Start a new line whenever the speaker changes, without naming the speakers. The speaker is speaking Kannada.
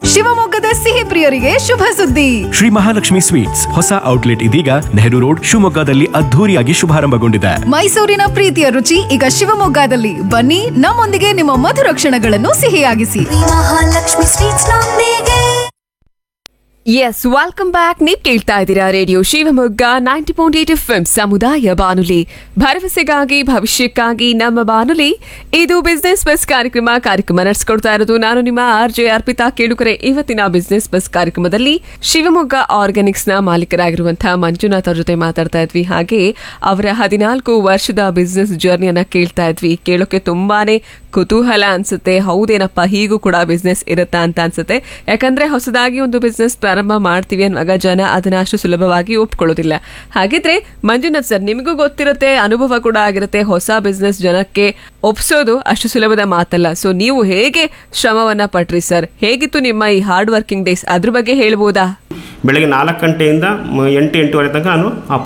ಶಿವಮೊಗ್ಗದ ಸಿಹಿ ಪ್ರಿಯರಿಗೆ ಶುಭ ಸುದ್ದಿ
ಶ್ರೀ ಮಹಾಲಕ್ಷ್ಮಿ ಸ್ವೀಟ್ಸ್ ಹೊಸ ಔಟ್ಲೆಟ್ ಇದೀಗ ನೆಹರು ರೋಡ್ ಶಿವಮೊಗ್ಗದಲ್ಲಿ ಅದ್ಧೂರಿಯಾಗಿ ಶುಭಾರಂಭಗೊಂಡಿದೆ
ಮೈಸೂರಿನ ಪ್ರೀತಿಯ ರುಚಿ ಈಗ ಶಿವಮೊಗ್ಗದಲ್ಲಿ ಬನ್ನಿ ನಮ್ಮೊಂದಿಗೆ ನಿಮ್ಮ ಮಧುರ ಕ್ಷಣಗಳನ್ನು ಸಿಹಿಯಾಗಿಸಿ
ಮಹಾಲಕ್ಷ್ಮಿ ಸ್ವೀಟ್ಸ್ ನೊಂದಿಗೆ
ಎಸ್ ವೆಲ್ಕಮ್ ಬ್ಯಾಕ್ ನೀವು ಕೇಳ್ತಾ ಇದ್ದೀರಾ radio Shivamogga ninety point eight F ಸಮುದಾಯ ಬಾನುಲಿ ಭರವಸೆಗಾಗಿ ಭವಿಷ್ಯಕ್ಕಾಗಿ ನಮ್ಮ ಬಾನುಲಿ ಇದು ಬಿಸ್ನೆಸ್ ಬಸ್ ಕಾರ್ಯಕ್ರಮ ಕಾರ್ಯಕ್ರಮ ನಡೆಸ್ಕೊಡ್ತಾ ಇರೋದು ನಾನು ನಿಮ್ಮ ಆರ್ ಜೆ ಅರ್ಪಿತಾ ಕೇಳುಕರೆ ಇವತ್ತಿನ ಬಿಸ್ನೆಸ್ ಬಸ್ ಕಾರ್ಯಕ್ರಮದಲ್ಲಿ ಶಿವಮೊಗ್ಗ ಆರ್ಗ್ಯಾನಿಕ್ಸ್ ನ ಮಾಲೀಕರಾಗಿರುವಂತಹ ಮಂಜುನಾಥ್ ಅವ್ರ ಜೊತೆ ಮಾತಾಡ್ತಾ ಇದ್ವಿ ಹಾಗೆ ಅವರ ಹದಿನಾಲ್ಕು ವರ್ಷದ ಬಿಸ್ನೆಸ್ ಜರ್ನಿಯನ್ನ ಕೇಳ್ತಾ ಇದ್ವಿ ಕೇಳೋಕೆ ತುಂಬಾನೇ ಕುತೂಹಲ ಅನ್ಸುತ್ತೆ ಹೌದೇನಪ್ಪ ಹೀಗೂ ಕೂಡ ಬಿಸ್ನೆಸ್ ಇರುತ್ತಾ ಅಂತ ಅನ್ಸುತ್ತೆ ಯಾಕಂದ್ರೆ ಹೊಸದಾಗಿ ಒಂದು ಬಿಸ್ನೆಸ್ ಪ್ರಾರಂಭ ಮಾಡ್ತೀವಿ ಅನ್ನುವಾಗ ಜನ ಅದನ್ನ ಅಷ್ಟು ಸುಲಭವಾಗಿ ಒಪ್ಕೊಳ್ಳೋದಿಲ್ಲ ಹಾಗಿದ್ರೆ ಮಂಜುನಾಥ್ ಸರ್ ನಿಮಗೂ ಗೊತ್ತಿರುತ್ತೆ ಅನುಭವ ಕೂಡ ಆಗಿರುತ್ತೆ ಹೊಸ ಬಿಸ್ನೆಸ್ ಜನಕ್ಕೆ ಒಪ್ಸೋದು ಅಷ್ಟು ಸುಲಭದ ಮಾತಲ್ಲ ಸೊ ನೀವು ಹೇಗೆ ಶ್ರಮವನ್ನ ಪಟ್ರಿ ಸರ್ ಹೇಗಿತ್ತು ನಿಮ್ಮ ಈ ಹಾರ್ಡ್ ವರ್ಕಿಂಗ್ ಡೇಸ್ ಅದ್ರ ಬಗ್ಗೆ ಹೇಳ್ಬೋದಾ
ಬೆಳಗ್ಗೆ ನಾಲ್ಕು ಗಂಟೆಯಿಂದ ಮ- ಎಂಟು ಎಂಟೂವರೆ ತನಕ ನಾನು ಆ